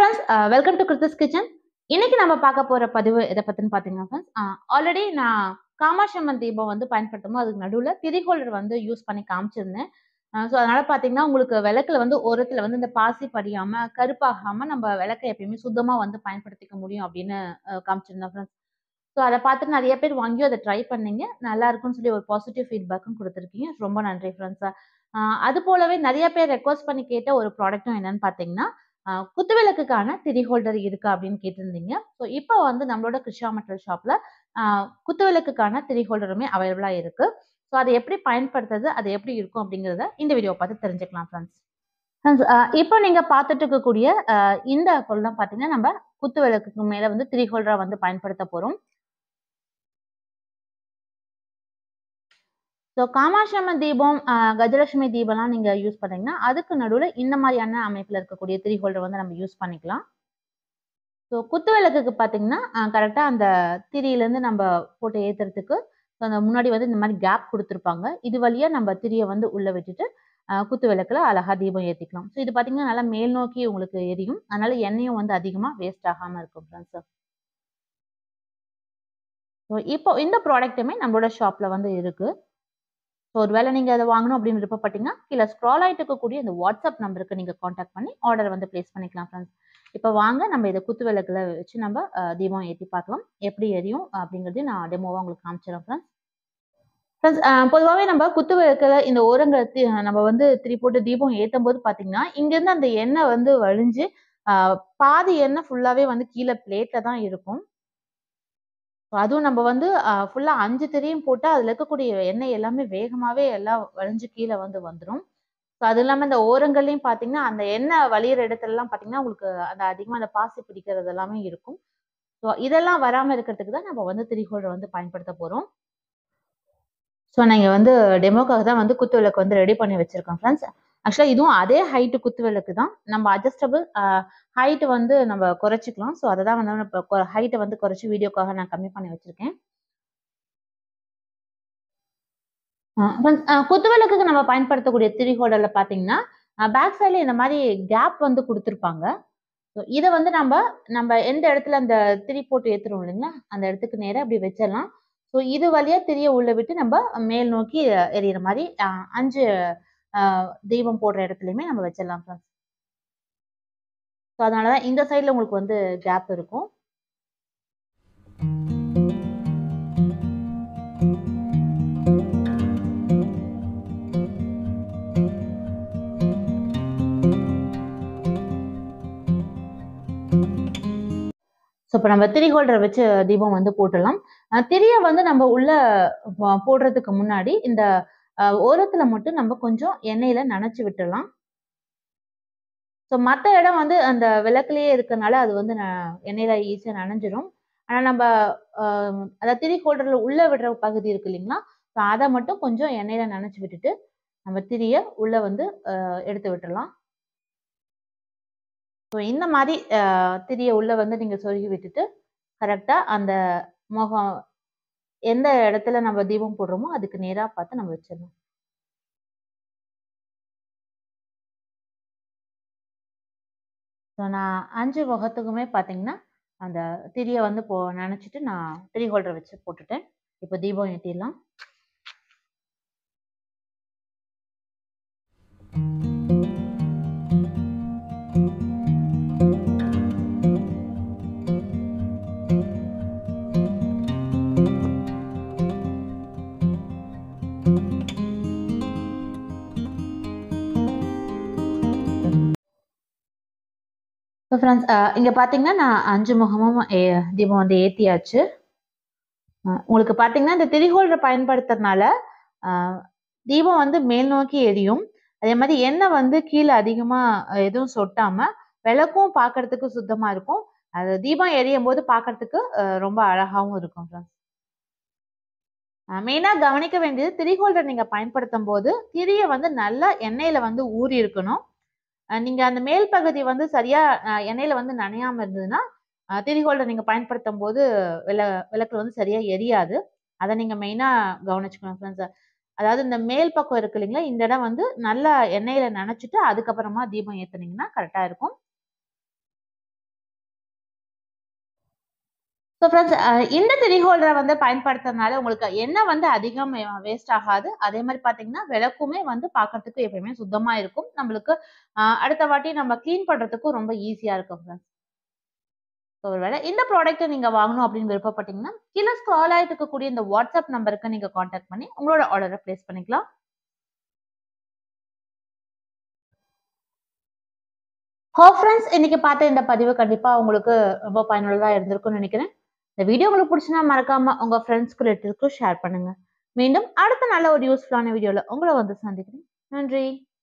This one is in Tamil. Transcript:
friends welcome to Kruthi's kitchen இன்னைக்கு நம்ம பார்க்க போற பதிவு எதை பத்தின்னு பாத்தீங்கன்னா ஃப்ரெண்ட்ஸ் ஆல்ரெடி நான் காமாட்சம்மன் தீபம் வந்து பயன்படுத்தும் அதுக்கு நடுவில் திரிகோல்டர் வந்து யூஸ் பண்ணி காமிச்சிருந்தேன் ஸோ அதனால பார்த்தீங்கன்னா உங்களுக்கு விளக்குல வந்து ஓரத்தில் வந்து இந்த பாசி படியாம கருப்பாகாம நம்ம விளக்கை எப்பயுமே சுத்தமாக வந்து பயன்படுத்திக்க முடியும் அப்படின்னு அஹ், காமிச்சிருந்தேன் ஃப்ரெண்ட்ஸ் ஸோ அதை பார்த்துட்டு நிறைய பேர் வாங்கியும் அதை ட்ரை பண்ணீங்க நல்லா இருக்குன்னு சொல்லி ஒரு பாசிட்டிவ் ஃபீட்பேக்கும் கொடுத்துருக்கீங்க ரொம்ப நன்றி ஃப்ரெண்ட்ஸ் அது போலவே நிறைய பேர் ரெக்வஸ்ட் பண்ணி கேட்ட ஒரு ப்ராடக்ட்டும் என்னன்னு பார்த்தீங்கன்னா ஆஹ் குத்துவிளக்குக்கான திரி ஹோல்டர் இருக்கா அப்படின்னு கேட்டிருந்தீங்க ஸோ இப்போ வந்து நம்மளோட கிருஷ்ணா மெட்டல் ஷாப்ல குத்துவிளக்குக்கான திரி ஹோல்டருமே அவைலபிளா இருக்கு ஸோ அதை எப்படி பயன்படுத்துறது அது எப்படி இருக்கும் அப்படிங்கிறத இந்த வீடியோ பார்த்து தெரிஞ்சுக்கலாம் ஃப்ரெண்ட்ஸ் ஃப்ரெண்ட்ஸ் இப்போ நீங்க பார்த்துட்டு இருக்கக்கூடிய ஆஹ் இந்த பொருள் தான் பார்த்தீங்கன்னா நம்ம குத்துவிளக்குக்கு மேல வந்து திரி ஹோல்டரா வந்து பயன்படுத்த போறோம் ஸோ காமாட்சம்மன் தீபம் ஆஹ் கஜலட்சுமி தீபம்லாம் நீங்க யூஸ் பண்ணீங்கன்னா அதுக்கு நடுவில் இந்த மாதிரியான அமைப்பில் இருக்கக்கூடிய திரி ஹோல்டர் வந்து நம்ம யூஸ் பண்ணிக்கலாம் ஸோ குத்து விளக்குக்கு பார்த்தீங்கன்னா கரெக்டாக அந்த திரியிலேருந்து நம்ம போட்டு ஏற்றுறதுக்கு அந்த முன்னாடி வந்து இந்த மாதிரி கேப் கொடுத்துருப்பாங்க இது வழியா நம்ம திரியை வந்து உள்ள விட்டுட்டு ஆஹ் குத்து விளக்குல அழகா தீபம் ஏற்றிக்கலாம் ஸோ இது பார்த்தீங்கன்னா நல்லா மேல் நோக்கி உங்களுக்கு எரியும் அதனால எண்ணெயும் வந்து அதிகமாக வேஸ்ட் ஆகாமல் இருக்கும் ஃப்ரெண்ட்ஸ் ஸோ இப்போ இந்த ப்ராடக்ட்டுமே நம்மளோட ஷாப்பில் வந்து இருக்கு ஸோ ஒருவேளை நீங்கள் அதை வாங்கணும் அப்படின்னு விருப்பப்பட்டீங்கன்னா கீழே ஸ்க்ரால் ஆகிட்டு இருக்கக்கூடிய இந்த வாட்ஸ்அப் நம்பருக்கு நீங்கள் காண்டாக்ட் பண்ணி ஆர்டர் வந்து ப்ளேஸ் பண்ணிக்கலாம் ஃப்ரெண்ட்ஸ் இப்போ வாங்க நம்ம இதை குத்து விளக்குல வச்சு நம்ம அஹ், தீபம் ஏற்றி பார்க்கலாம் எப்படி எரியும் அப்படிங்கிறதையும் நான் டெமோவாக உங்களுக்கு காமிச்சிடறேன் ஃப்ரெண்ட்ஸ் ஃப்ரெண்ட்ஸ் பொதுவாகவே நம்ம குத்து விளக்குல இந்த ஓரங்களை தி- நம்ம வந்து திரி போட்டு தீபம் ஏற்றும் போது பார்த்தீங்கன்னா இங்கேருந்து அந்த எண்ணெய் வந்து வழிஞ்சு அஹ், பாதி எண்ணெய் ஃபுல்லாகவே வந்து கீழே பிளேட்டில் தான் இருக்கும் So அதுவும் நம்ம வந்து ஃபுல்லா அஞ்சு திரியும் போட்டா அதுல இருக்கக்கூடிய எண்ணெய் எல்லாமே வேகமாவே எல்லாம் வழிஞ்சு கீழே வந்து வந்துடும் ஸோ அது இல்லாம இந்த ஓரங்கள்லயும் பாத்தீங்கன்னா அந்த எண்ணெய் வழியிற இடத்துல எல்லாம் பாத்தீங்கன்னா உங்களுக்கு அந்த அதிகமா அந்த பாசி பிடிக்கிறது எல்லாமே இருக்கும் ஸோ இதெல்லாம் வராம இருக்கிறதுக்கு தான் நம்ம வந்து திரிகோளை வந்து பயன்படுத்த போறோம் ஸோ நாங்கள் வந்து டெமோக்காக தான் வந்து குத்து விளக்கு வந்து ரெடி பண்ணி வச்சிருக்கோம் ஃப்ரெண்ட்ஸ் ஆக்சுவலாக இதுவும் அதே ஹைட்டு குத்து விளக்கு தான் நம்ம அட்ஜஸ்டபிள் ஹைட் வந்து நம்ம குறைச்சிக்கலாம் ஸோ அதை தான் வந்து இப்போ ஹைட்டை வந்து குறைச்சி வீடியோக்காக நான் கம்மி பண்ணி வச்சிருக்கேன் குத்து விளக்குக்கு நம்ம பயன்படுத்தக்கூடிய திரி ஹோல்டர்ல பார்த்தீங்கன்னா பேக் சைடில் இந்த மாதிரி கேப் வந்து கொடுத்துருப்பாங்க ஸோ இதை வந்து நம்ம நம்ம எந்த இடத்துல அந்த திரி போட்டு ஏற்றுறோம் இல்லைங்களா அந்த இடத்துக்கு நேராக அப்படி வச்சிடலாம் ஸோ இது வழியா திரியை உள்ள விட்டு நம்ம மேல் நோக்கி எரியிற மாதிரி அஹ், அஞ்சு அஹ், தீபம் போடுற இடத்துலையுமே நம்ம வச்சிடலாம் ஃப்ரெண்ட்ஸ் ஸோ அதனால தான் இந்த சைடில் உங்களுக்கு வந்து கேப் இருக்கும் ஸோ இப்போ நம்ம திரி ஹோல்டரை வச்சு தீபம் வந்து போட்டுடலாம் அஹ் திரியை வந்து நம்ம உள்ள வ- போடுறதுக்கு முன்னாடி இந்த அஹ், ஓரத்துல மட்டும் நம்ம கொஞ்சம் எண்ணெயில நனைச்சு விட்டுடலாம் ஸோ மற்ற இடம் வந்து அந்த விளக்குலயே இருக்கறனால அது வந்து ந- எண்ணெயில ஈஸியாக நனைஞ்சிரும் ஆனால் நம்ம அஹ், அதாவது திரி ஹோல்டர்ல உள்ள விடுற பகுதி இருக்கு இல்லைங்களா ஸோ அதை மட்டும் கொஞ்சம் எண்ணெயில நனைச்சு விட்டுட்டு நம்ம திரியை உள்ள வந்து அஹ், எடுத்து விட்டுடலாம் ஸோ இந்த மாதிரி அஹ், திரியை உள்ள வந்து நீங்க சொருகி விட்டுட்டு கரெக்டா அந்த முகம் எந்த இடத்துல நம்ம தீபம் போடுறோமோ அதுக்கு நேரா பார்த்து நம்ம வச்சிடணும் ஸோ நான் அஞ்சு முகத்துக்குமே பார்த்தீங்கன்னா அந்த திரியை வந்து போ நினச்சிட்டு நான் திரி ஹோல்டர் வச்சு போட்டுட்டேன் இப்போ தீபம் ஏற்றிடலாம் ஸோ ஃப்ரெண்ட்ஸ் இங்கே பார்த்தீங்கன்னா நான் அஞ்சு முகமும் ஏ- தீபம் வந்து ஏற்றியாச்சு உங்களுக்கு பார்த்தீங்கன்னா இந்த திரி ஹோல்டர் பயன்படுத்துறதுனால அஹ், தீபம் வந்து மேல் நோக்கி எரியும் அதே மாதிரி எண்ணெய் வந்து கீழே அதிகமாக எதுவும் சொட்டாம விளக்கும் பார்க்கறதுக்கு சுத்தமாக இருக்கும் அது தீபம் எரியும் போது பார்க்கறதுக்கு அஹ், ரொம்ப அழகாகவும் இருக்கும் ஃப்ரெண்ட்ஸ் மெயினாக கவனிக்க வேண்டியது திரி ஹோல்டர் நீங்கள் பயன்படுத்தும் போது திரியை வந்து நல்லா எண்ணெயில் வந்து ஊறி இருக்கணும் அஹ் நீங்க அந்த மேல் பகுதி வந்து சரியா அஹ் எண்ணெயில வந்து நனையாம இருந்ததுன்னா அஹ் திரி ஹோல்டர் நீங்க பயன்படுத்தும் போது விள விளக்குல வந்து சரியா எரியாது அதை நீங்க மெயினா கவனிச்சுக்கணும் ஃப்ரெண்ட்ஸ் அதாவது இந்த மேல் பக்கம் இருக்கு இல்லைங்களா இந்த இடம் வந்து நல்லா எண்ணெயில நனைச்சிட்டு அதுக்கப்புறமா தீபம் ஏத்துனீங்கன்னா கரெக்டா இருக்கும் ஸோ ஃப்ரெண்ட்ஸ் இந்த திரி ஹோல்டரை வந்து பயன்படுத்துறதுனால உங்களுக்கு எண்ணெய் வந்து அதிகம் வேஸ்ட் ஆகாது அதே மாதிரி பார்த்தீங்கன்னா விளக்குமே வந்து பார்க்கறதுக்கு எப்பயுமே சுத்தமாக இருக்கும் நம்மளுக்கு அஹ், அடுத்த வாட்டி நம்ம க்ளீன் பண்ணுறதுக்கும் ரொம்ப ஈஸியாக இருக்கும் ஃப்ரெண்ட்ஸ் ஸோ ஒருவேளை இந்த ப்ராடக்ட்டை நீங்கள் வாங்கணும் அப்படின்னு விருப்பப்பட்டீங்கன்னா கீழே ஸ்க்ரால் ஆகிட்டு இருக்கக்கூடிய இந்த வாட்ஸ்அப் நம்பருக்கு நீங்கள் காண்டாக்ட் பண்ணி உங்களோட ஆர்டரை ப்ளேஸ் பண்ணிக்கலாம் ஹோ ஃப்ரெண்ட்ஸ் இன்னைக்கு பார்த்த இந்த பதிவு கண்டிப்பாக உங்களுக்கு ரொம்ப பயனுள்ளதாக இருந்திருக்கும்னு நினைக்கிறேன் இந்த வீடியோ உங்களுக்கு பிடிச்சினா மறக்காம உங்க ஃப்ரெண்ட்ஸ்க்கு ரிலேட்டிவ்ஸ்க்கும் ஷேர் பண்ணுங்க மீண்டும் அடுத்த நல்ல ஒரு யூஸ்ஃபுல்லான வீடியோவில் உங்களை வந்து சந்திக்கிறேன் நன்றி